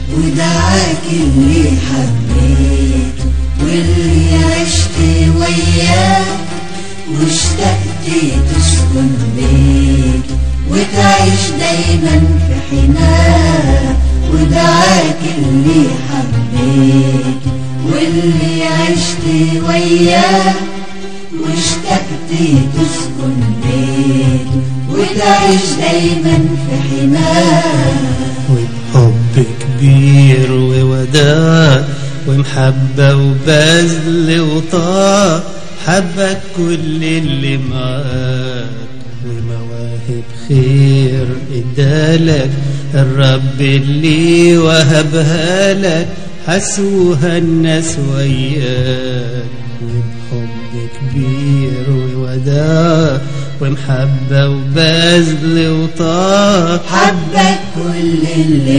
ودعاك اللي حبيته واللي عشت وياه واشتقت تسكن بيته وتعيش دايما في حماه ودعاك اللي حبيته واللي عشت وياه واشتقت تسكن بيته وتعيش دايما في حماه وبحب كبير ووداع ومحبة وبذل وطاعة حبك كل اللي معاك ومواهب خير ادالك الرب اللي وهبها لك حسوها الناس وياك وبحب كبير ووداع ومحبة وبذل وطاعة حبك كل اللي